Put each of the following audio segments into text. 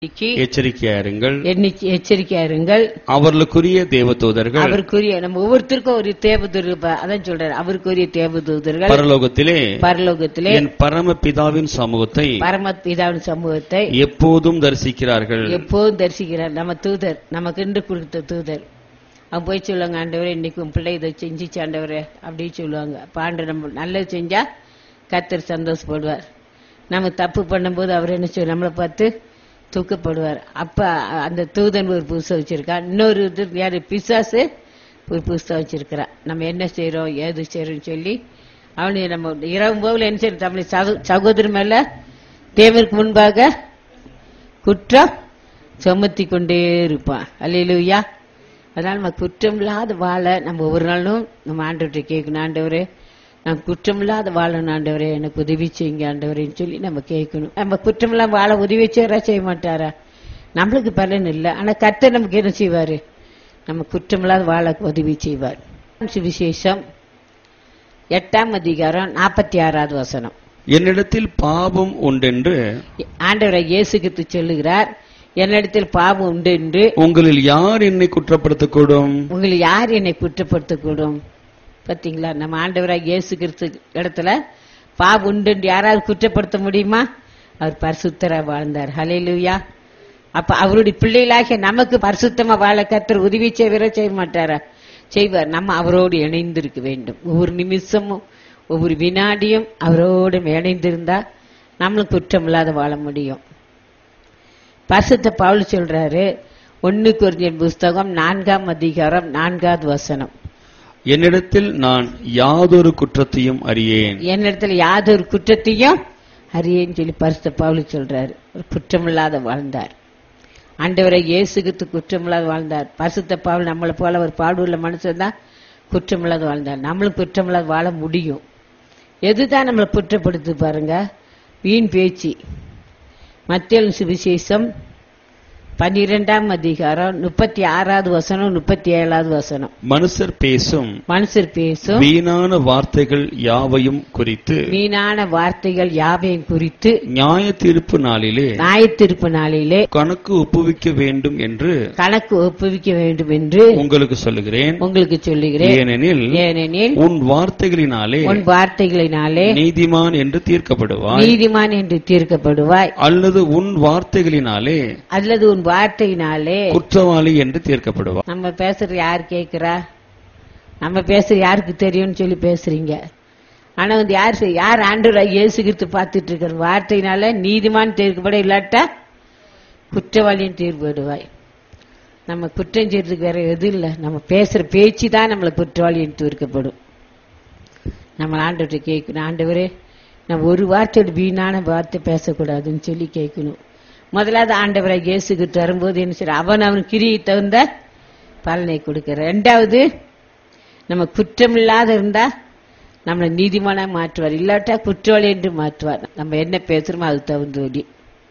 எண்ணிக்கை எச்சரிக்கையா இருங்கள் எண்ணிக்கை எச்சரிக்கையா இருங்கள் அவர்களுக்குரிய தேவதூதர்கள் அவருக்குரிய நம்ம ஒவ்வொருத்தருக்கும் ஒரு தேவதூர் அதான் சொல்றாரு அவருக்குரிய தேவதூதர்கள் பரலோகத்திலே பரலோகத்திலே என் பரம பிதாவின் சமூகத்தை பரமபிதாவின் சமூகத்தை எப்போதும் தரிசிக்கிறார்கள் எப்போதும் தரிசிக்கிறார் நம்ம தூதர் நமக்கு இன்று கொடுத்த தூதர் அவன் போய் சொல்லுவாங்க ஆண்டவரே இன்னைக்கு உன் பிள்ளை இதை செஞ்சிச்சு ஆண்டவரே அப்படின்னு சொல்லுவாங்க அப்ப ஆண்டு நம்ம நல்லது செஞ்சா கத்தர் சந்தோஷப்படுவார் நம்ம தப்பு பண்ணும்போது அவர் என்ன செய்வார் நம்மளை பார்த்து தூக்கப்படுவார் அப்ப அந்த தூதன் ஒரு புதுசை வச்சிருக்கான் இன்னொரு இது யாரு பிசாசு ஒரு புதுசை வச்சிருக்கிறான் நம்ம என்ன செய்றோம் ஏது செய்றோம்னு சொல்லி அவனை நம்ம இரவு போகல என்ன செய்யறோம் தமிழ் சகோதரர் மேல தேவருக்கு முன்பாக குற்றம் சுமத்தி கொண்டே இருப்பான் அல்லையிலுயா அதனால நம்ம குற்றம் இல்லாத வாழ நம்ம ஒவ்வொரு நாளும் நம்ம ஆண்டவர்கிட்ட கேட்கணும் ஆண்டவரே நான் குற்றம் இல்லாத வாழணும் ஆண்டவரே எனக்கு உதவி செய்யுங்க ஆண்டவரேன்னு சொல்லி நம்ம கேட்கணும் நம்ம குற்றம் இல்லாம வாழ உதவி செய்யறா செய்ய மாட்டாரா நம்மளுக்கு பலன் இல்லை ஆனா கர்த்தர் நமக்கு என்ன செய்வாரு நம்ம குற்றம் இல்லாத வாழ உதவி செய்வார் சுவிசேஷம் எட்டாம் அதிகாரம் நாற்பத்தி ஆறாவது வசனம் என்னிடத்தில் பாவம் உண்டென்று ஆண்டவரை இயேசுகித்து சொல்லுகிறார் என்னிடத்தில் பாவம் உண்டு என்று உங்களில் யார் என்னை குற்றப்படுத்தக்கூடும் உங்களை யார் என்னை குற்றப்படுத்தக்கூடும் பாத்தீங்களா நம்ம ஆண்டவராக இயேசு கிறிஸ்து இடத்துல பாவம் உண்டு என்று யாராவது குற்றப்படுத்த முடியுமா அவர் பரிசுத்தரா வாழ்ந்தார் ஹalleluya அப்ப அவருடைய பிள்ளைகளாகிய நமக்கு பரிசுத்தமா வாழ கத்தர் உதவி செய்வர செய்ய மாட்டாரா செய்வார் நம்ம அவரோடு இணைந்திருக்க வேண்டும் ஒவ்வொரு நிமிஷமும் ஒவ்வொரு வினாடியும் அவரோடு இணைந்திருந்தா நம்மளும் குற்றம் இல்லாத வாழ முடியும் பரிசுத்த பவுல் சொல்றாரு ஒன்னு குறிஞ்சின் புஸ்தகம் நான்காம் அதிகாரம் நான்காவது வசனம் என்னிடத்தில் நான் யாதொரு குற்றத்தையும் அறியேன் என்னிடத்துல யாதொரு குற்றத்தையும் அறியேன்னு சொல்லி பரிசுத்த பவுல் சொல்றாரு ஒரு குற்றமில்லாத வாழ்ந்தார் ஆண்டவரை இயேசுகித்து குற்றமில்லாத வாழ்ந்தார் பரிசுத்த பவுல் நம்மளை போல ஒரு பாடுள்ள மனுஷன் தான் குற்றமில்லாத வாழ்ந்தார் நம்மளும் குற்றமில்லாத வாழ முடியும் எதுதான் நம்மளை குற்றப்படுத்து பாருங்க வீண் பேச்சு மத்திய சுவிசேஷம் பன்னிரெண்டாம் அதிகாரம் முப்பத்தி ஆறாவது வசனம் முப்பத்தி ஏழாவது வசனம் மனுஷர் பேசும் மனுஷர் பேசும் வீணான வார்த்தைகள் யாவையும் குறித்து மீனான வார்த்தைகள் யாவையும் குறித்து நியாய தீர்ப்பு நாளிலே நியாயத்தீர்ப்பு நாளிலே கணக்கு ஒப்புவிக்க வேண்டும் என்று கணக்கு ஒப்புவிக்க வேண்டும் என்று உங்களுக்கு சொல்லுகிறேன் உங்களுக்கு சொல்லுகிறேன் ஏனெனில் ஏனெனில் உன் வார்த்தைகளினாலே உன் வார்த்தைகளினாலே நீதிமான் என்று தீர்க்கப்படுவாய் நீதிமான் என்று தீர்க்கப்படுவாய் அல்லது உன் வார்த்தைகளினாலே அல்லது உன் வார்த்தையினாலே குற்றவாளி என்று தீர்க்கப்படுவாய் நம்ம பேசுறது யார் கேக்குறா நம்ம பேசுறது யாருக்கு தெரியும்னு சொல்லி பேசுறீங்க ஆனா வந்து யார் செய்- யார் ஆண்டு இயேசுகிட்டு பார்த்துட்டு இருக்கிற வார்த்தையினால நீதிமான் தீர்க்கப்பட இல்லாட்டா குற்றவாளியும் தீர்ப்படுவாய் நம்ம குற்றம் செய்யறதுக்கு வேற எதுவும் இல்லை நம்ம பேசுற பேச்சு தான் நம்மளை குற்றவாளியும் தீர்க்கப்படும் நம்ம ஆண்டவர்கிட்ட கேட்கணும் ஆண்டவரே நம்ம ஒரு வார்த்தையோட வீணான வார்த்தை பேசக்கூடாதுன்னு சொல்லி கேட்கணும் முதலாவது ஆண்டவரை இயேசுகிட்டு வரும்போது என்ன செய்ய அவன் அவன் கிரியை தகுந்த பலனை கொடுக்கிற ரெண்டாவது நம்ம குற்றம் இல்லாத இருந்தா நம்மளை நீதிமானா மாற்றுவார் இல்லாட்டா குற்றவாளி என்று மாற்றுவார் நம்ம என்ன பேசுறோமோ அது தகுந்தோடி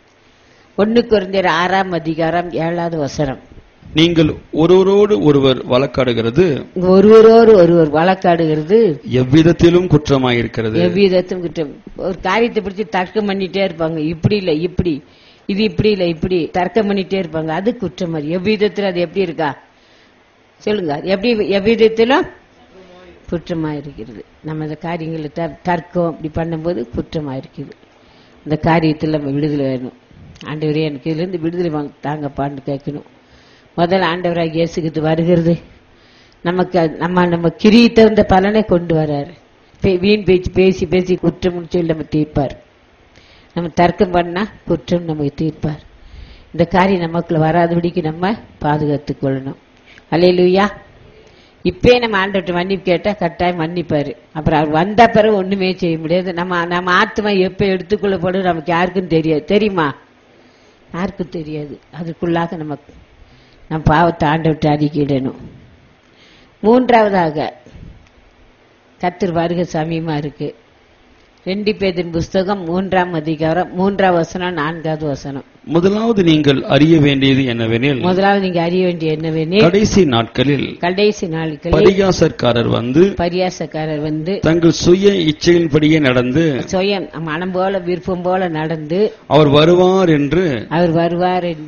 ஒன்னு குறைஞ்சர் ஆறாம் அதிகாரம் ஏழாவது வசனம் நீங்கள் ஒருவரோடு ஒருவர் வழக்காடுகிறது இங்க ஒருவரோடு ஒருவர் வழக்காடுகிறது எவ்விதத்திலும் குற்றமாயிருக்கிறது எவ்விதத்தும் குற்றம் ஒரு காரியத்தை பிடிச்சி தர்க்கம் பண்ணிட்டே இருப்பாங்க இப்படி இல்ல இப்படி இது இப்படி இல்ல இப்படி தர்க்கம் பண்ணிட்டே இருப்பாங்க அது குற்றம் மாதிரி எவ்விதத்துல அது எப்படி இருக்கா சொல்லுங்க அது எப்படி எவ்விதத்திலும் குற்றமா இருக்கிறது நம்ம இந்த காரியங்களை த- தர்க்கம் இப்படி பண்ணும்போது குற்றமா இருக்குது இந்த காரியத்தில் நம்ம விடுதலை வேணும் ஆண்டவரே எனக்கு இதுல இருந்து விடுதலை வாங்க தாங்கப்பான்னு கேட்கணும் முதல்ல ஆண்டவராக இயேசுக்கு வருகிறது நமக்கு அது- நம்ம நம்ம கிரி தகுந்த பலனை கொண்டு வராரு பே- வீண் பேச்சு பேசி பேசி குற்றம் சொல்லி நம்ம தீர்ப்பார் நம்ம தர்க்கம் பண்ணா குற்றம் நமக்கு தீர்ப்பார் இந்த காரியம் நமக்குள்ள வராதபடிக்கு நம்ம பாதுகாத்துக் கொள்ளணும் அல்லையிலுயா இப்பே நம்ம ஆண்டவர்கிட்ட மன்னிப்பு கேட்டா கட்டாயம் மன்னிப்பாரு அப்புறம் அவர் வந்த பிறகு ஒண்ணுமே செய்ய முடியாது நம்ம நம்ம ஆத்மா எப்ப எடுத்துக்கொள்ளப்படும் நமக்கு யாருக்கும் தெரியாது தெரியுமா யாருக்கும் தெரியாது அதுக்குள்ளாக நமக்கு நம்ம பாவத்தை ஆண்டவர்கிட்ட அறிக்கையிடணும் மூன்றாவதாக கத்தர் வருகை சமயமா இருக்கு ரெண்டு பேதின் புஸ்தகம் மூன்றாம் அதிகாரம் மூன்றாம் வசனம் நான்காவது வசனம் முதலாவது நீங்கள் அறிய வேண்டியது என்னவெனில் முதலாவது நீங்க அறிய வேண்டிய என்னவெனில் கடைசி நாட்களில் கடைசி நாட்களில் பரிகாசக்காரர் வந்து பரியாசக்காரர் வந்து தங்கள் சுய இச்சையின்படியே நடந்து சுயம் மனம் போல விருப்பம் போல நடந்து அவர் வருவார் என்று அவர் வருவார் என்று